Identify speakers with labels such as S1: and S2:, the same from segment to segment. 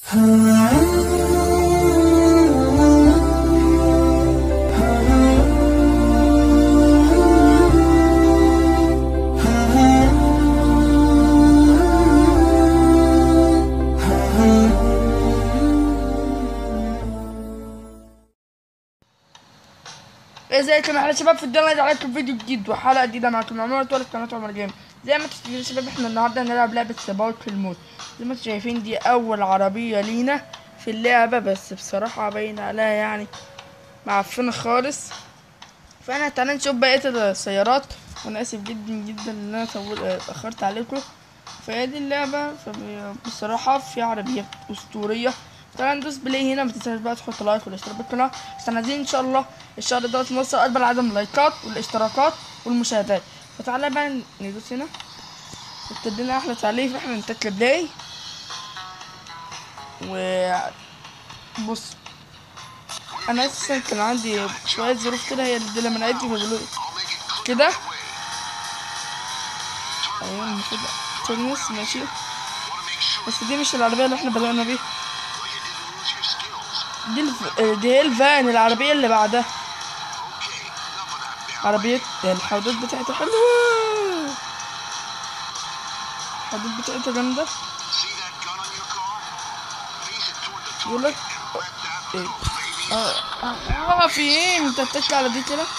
S1: ازيكم يا احلى شباب في الدنيا ده عليكم فيديو جديد وحلقه جديده معاكم عمر اتولد قناه عمر جيم زي ما انتم شايفين يا شباب احنا النهارده هنلعب لعبه سباق الموت زي ما انتم شايفين دي اول عربيه لينا في اللعبه بس بصراحه باين عليها يعني معفنه خالص فانا تعالى نشوف بقيه السيارات وانا اسف جدا جدا ان انا طول اتاخرت عليكم فهي دي اللعبه فبصراحه في عربيات اسطوريه تعالى ندوس بلاي هنا ما تنساش بقى تحط لايك والاشتراك بالقناه عشان عايزين ان شاء الله الشهر ده نوصل اكبر عدد من اللايكات والاشتراكات والمشاهدات فتعالى بقى ندوس هنا ابتدينا احلى تعليق احنا نتك بلاي و بص انا اساسا كان عندي شويه ظروف كده هي اللي لما لقيتني بقول كده ايوه المفروض تنس ماشي بس دي مش العربيه اللي احنا بدأنا بيها دي الف... دي هي الفان العربية اللي بعدها عربية الحدود بتاعتها حلوة الحدود بتاعتها جامدة يقولك ايه اه اه في ايه انت بتطلع على دي كده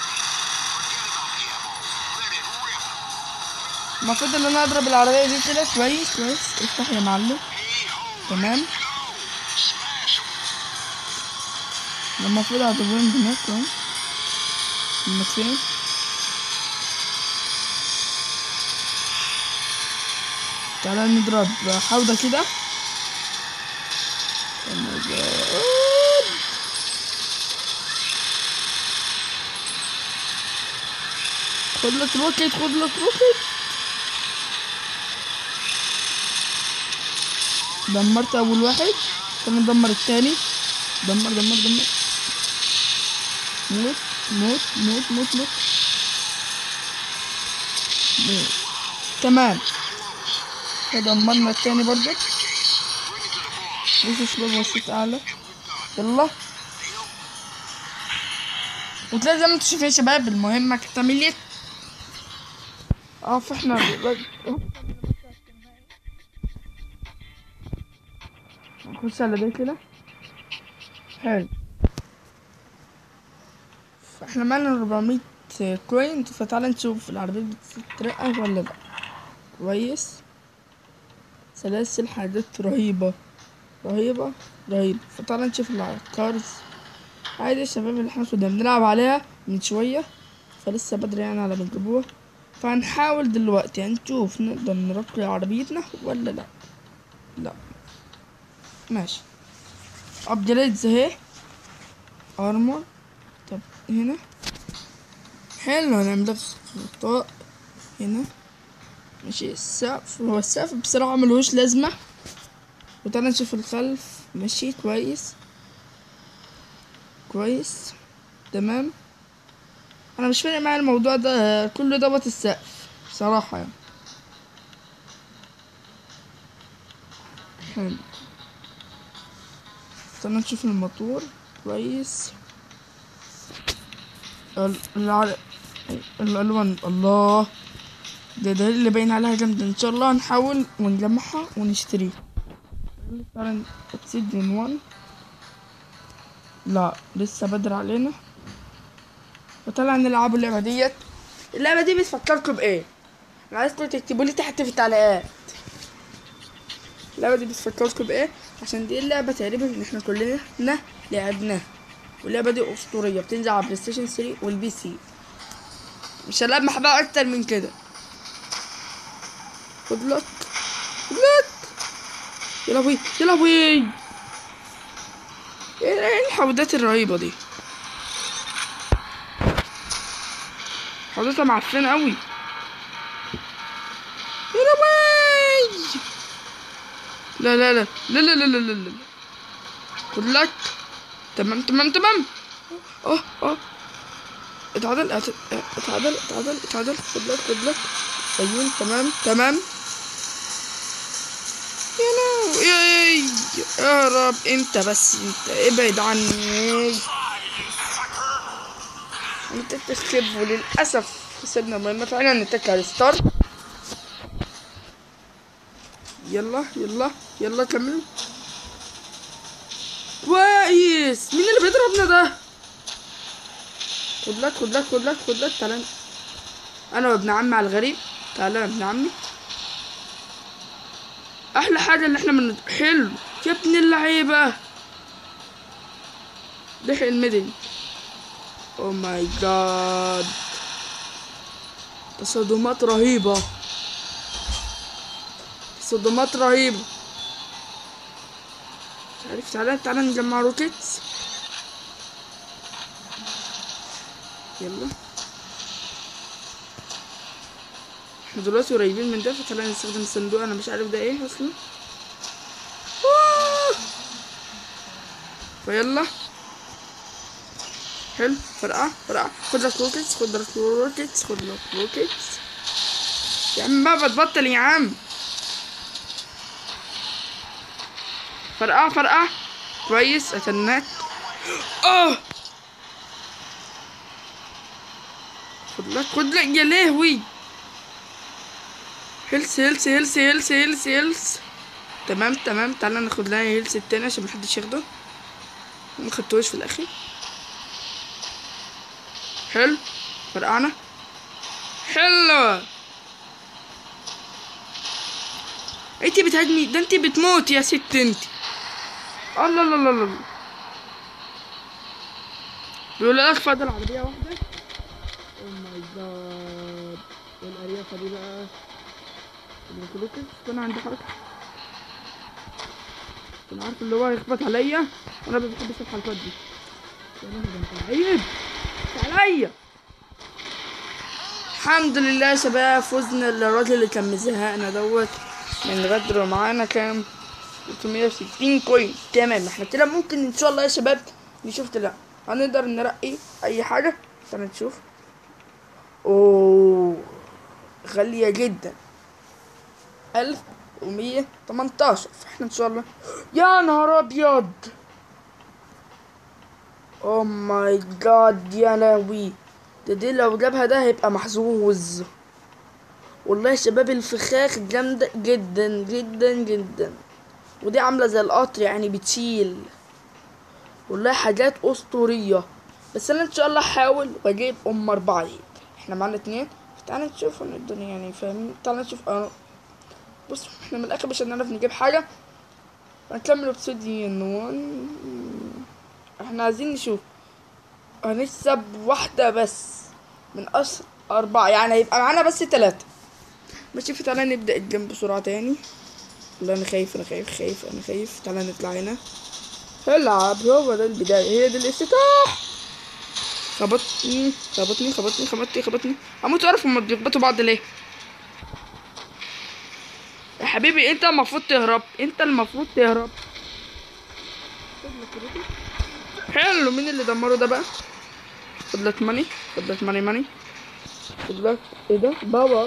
S1: المفروض ان انا اضرب العربية دي كده كويس كويس افتح يا معلم تمام المفروض اعتبرهم هناك اهو هما فين تعالى نضرب حوضة كده خد لك روكيت خد لك روكيت دمرت اول واحد كمان ندمر التاني دمر دمر دمر موت موت موت موت موت موت تمام دمرنا التاني برضه بص شباب وصلت اعلى يلا وتلاقي زي ما انتوا شايفين يا شباب المهمة اكتملت اه فاحنا نخش على ده كده حلو فاحنا معانا 400 كوين فتعالى نشوف العربية بتترقى ولا لا كويس سلاسل حاجات رهيبة رهيبة رهيبة فتعالى نشوف الكارز عادي يا شباب اللي احنا كنا بنلعب عليها من شوية فلسه بدري يعني على ما نجيبوها فهنحاول دلوقتي هنشوف نقدر نرقي عربيتنا ولا لا لا ماشي ابجريدز اهي ارمر طب هنا حلو هنعملها في الغطاء هنا ماشي السقف هو السقف بصراحة ملهوش لازمة وتعالى نشوف الخلف ماشي كويس كويس تمام انا مش فارق معايا الموضوع ده كله ضبط السقف بصراحة يعني حلو استنى نشوف الموتور كويس العر... الالوان الله ده ده اللي باين عليها جامدة ان شاء الله هنحاول ونجمعها ونشتريها تعالى اوبسيديان 1 لا لسه بدري علينا وطلع نلعبوا اللعبة ديت اللعبة دي بتفكركم بايه انا عايزكم تكتبوا لي تحت في التعليقات اللعبة دي بتفكركم بايه عشان دي اللعبة تقريبا اللي احنا كلنا لعبناها واللعبة دي أسطورية بتنزل على بلاي ستيشن 3 والبي سي مش هلعب محبها أكتر من كده خد لك خد لك يا لهوي يا لهوي ايه الحودات الرهيبة دي حودتها معفنة قوي يا لهوي لا لا لا لا لا لا لا لا لا خد لك تمام تمام تمام اه اه اتعدل اتعدل اتعدل اتعدل اتعدل خد لك خد لك ايوه تمام تمام يا لهوي يا رب انت بس انت ابعد عني انت تسكب وللاسف كسبنا المهمة فعلا نتك على ستار يلا يلا يلا كمل كويس مين اللي بيضربنا ده خد لك خد لك خد لك خد لك تعالى انا وابن عمي على الغريب تعالى يا ابن عمي احلى حاجه اللي احنا من حلو يا ابن اللعيبه لحق الميدل او ماي جاد تصادمات رهيبه تصادمات رهيبه مش عارف تعالى تعالى نجمع روكيتس يلا احنا دلوقتي قريبين من ده فتعالى نستخدم الصندوق انا مش عارف ده ايه اصلا آه. فيلا حلو فرقع فرقع خد لك روكيتس خد لك روكيتس خد لك روكيتس يا عم بقى بتبطل يا عم فرقع فرقع كويس قتلناك اه خد لك خد لك يا لهوي هيلث هيلث هيلث هيلث هيلث هيلث تمام تمام تعالى ناخد لها هيلث التاني عشان محدش ياخده ما خدتوش في الاخر حلو فرقعنا حلو انتي بتهاجمي ده انتي بتموت يا ست انتي الله الله الله الله بيقول لك فاضل عربية واحدة او ماي جاد والاريافة دي بقى الكلوكس انا عندي حركة انا عارف اللي هو هيخبط عليا وانا ما بحبش الحركات دي يا لهوي ده انت لعيب عليا الحمد لله يا شباب فزنا الراجل اللي كان مزهقنا دوت من غدر معانا كام 360 كوين تمام احنا كده ممكن ان شاء الله يا شباب نشوف لا هنقدر نرقي اي حاجة استنى نشوف اوه غالية جدا ألف ومية تمنتاشر فاحنا ان شاء الله يا نهار ابيض او ماي جاد يا لهوي ده دي لو جابها ده هيبقى محظوظ والله يا شباب الفخاخ جامدة جدا جدا جدا ودي عاملة زي القطر يعني بتشيل والله حاجات أسطورية بس أنا إن شاء الله هحاول وأجيب أم أربعة يد إحنا معانا اتنين تعالى نشوف إن الدنيا يعني فاهم تعالى نشوف أنا بص إحنا من الآخر مش هنعرف نجيب حاجة هنكمل أوبسيديان وان إحنا عايزين نشوف هنكسب واحدة بس من أصل أربعة يعني هيبقى معانا بس تلاتة ماشي فتعالى نبدأ الجيم بسرعة تاني والله أنا خايف أنا خايف خايف أنا خايف تعالى نطلع هنا العب هو ده البداية هي دي الافتتاح خبطني خبطني خبطني خبطني خبطني هموت أعرف هما بيخبطوا بعض ليه يا حبيبي انت المفروض تهرب انت المفروض تهرب حلو مين اللي دمره ده بقى خد لك ماني خد لك ماني ماني خد لك ايه ده باور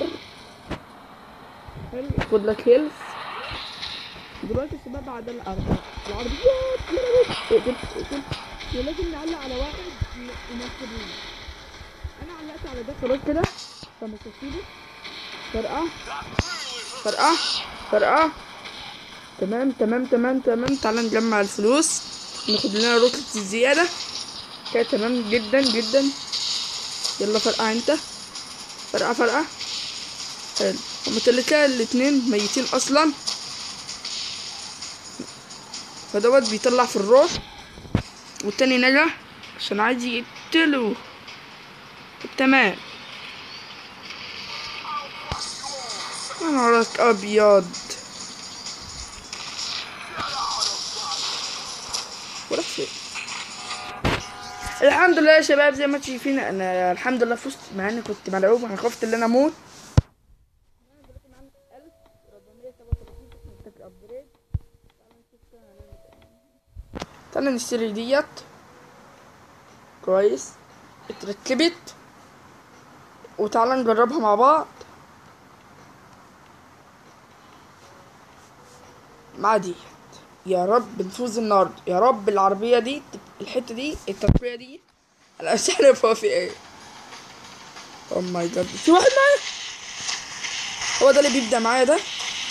S1: حلو خد لك هيلث دلوقتي الشباب عدى العربيات العربيات اقتل اقتل ولازم نعلق على واحد ومسكبين انا علقت على ده خلاص كده فمش هسيبه فرقع فرقع فرقع تمام تمام تمام تمام تعالى نجمع الفلوس ناخد لنا روكت زيادة كده تمام جدا جدا يلا فرقع انت فرقع فرقع حلو هما تلاتة الاتنين ميتين اصلا فدوت بيطلع في الروح والتاني نجا عشان عايز يقتله تمام يا نهارك ابيض وراح فين الحمد لله يا شباب زي ما انتم شايفين انا الحمد لله فزت مع اني كنت مرعوب انا خفت ان انا اموت تعالى نشتري ديت كويس اتركبت وتعالى نجربها مع بعض مع ديت يا رب نفوز النهارده يا رب العربيه دي تب- الحته دي التربيه دي انا مش عارف هو في ايه او ماي جاد في واحد معايا هو ده اللي بيبدا معايا ده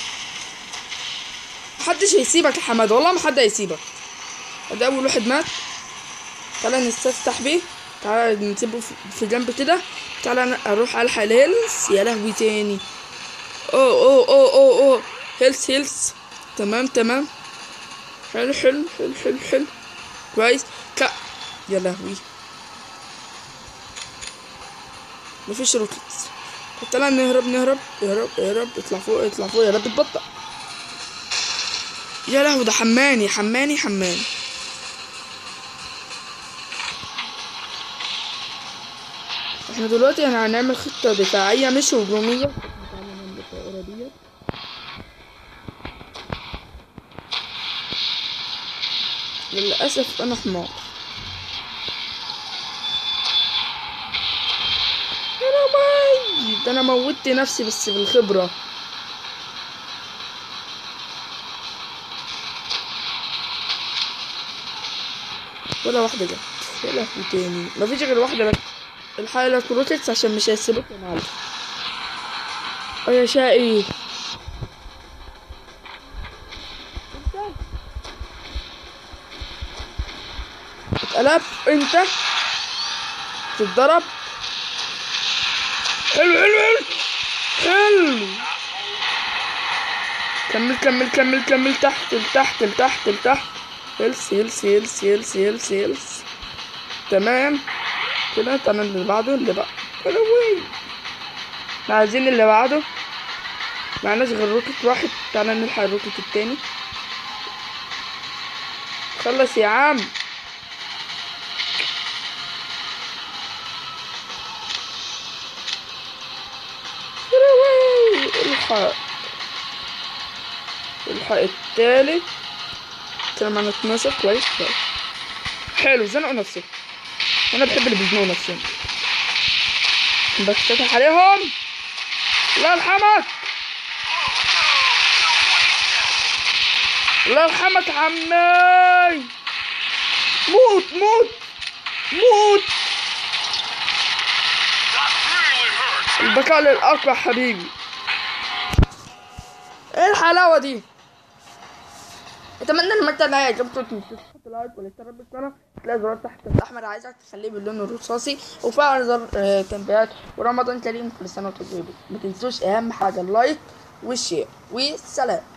S1: محدش هيسيبك يا حماد والله ما حد هيسيبك ده اول واحد مات تعالى نستفتح بيه تعالى نسيبه في- في جنب كده تعالى أنا اروح الحق الهيلز يا لهوي تاني اوه اوه اوه اوه اوه هيلز هيلز تمام تمام حلو حلو حلو حلو حلو كويس ك يا لهوي مفيش روكيتس طب تعالى نهرب نهرب اهرب اهرب اطلع فوق اطلع فوق يا رب تبطأ يا لهوي ده حماني حماني حماني احنا دلوقتي يعني هنعمل خطة دفاعية مش هجومية للأسف أنا حمار أنا ميت ده أنا موتت نفسي بس بالخبرة ولا واحدة جت يا لهوي تاني مفيش غير واحدة بس الحقيقة لك روكيتس عشان مش هيسيبك يا معلم اه يا شقي اتقلب انت تتضرب حلو حلو حلو حلو كمل كمل كمل كمل تحت لتحت لتحت لتحت هيلس هيلس هيلس هيلس هيلس هيلس تمام كده تمام اللي بعده اللي بقى حلوين احنا عايزين اللي بعده معناش غير روكت واحد تعالى نلحق الروكت التاني خلص يا عم حلوين الحق الحق التالت كده معانا 12 كويس كويس حلو زنقوا نفسهم انا بحب اللي بيزنقوا نفسهم بفتح عليهم الله يرحمك الله يرحمك يا عمي موت موت موت البقاء للأقوى حبيبي ايه الحلاوة دي اتمنى المقطع ده يعجبكم تنسوش تحطوا لايك والاشتراك بالقناه تلاقي زرار تحت الاحمر عايزك تخليه باللون الرصاصي وفعل زر آه، تنبيهات ورمضان كريم كل سنه وانتم طيبين ما تنسوش اهم حاجه اللايك والشير والسلام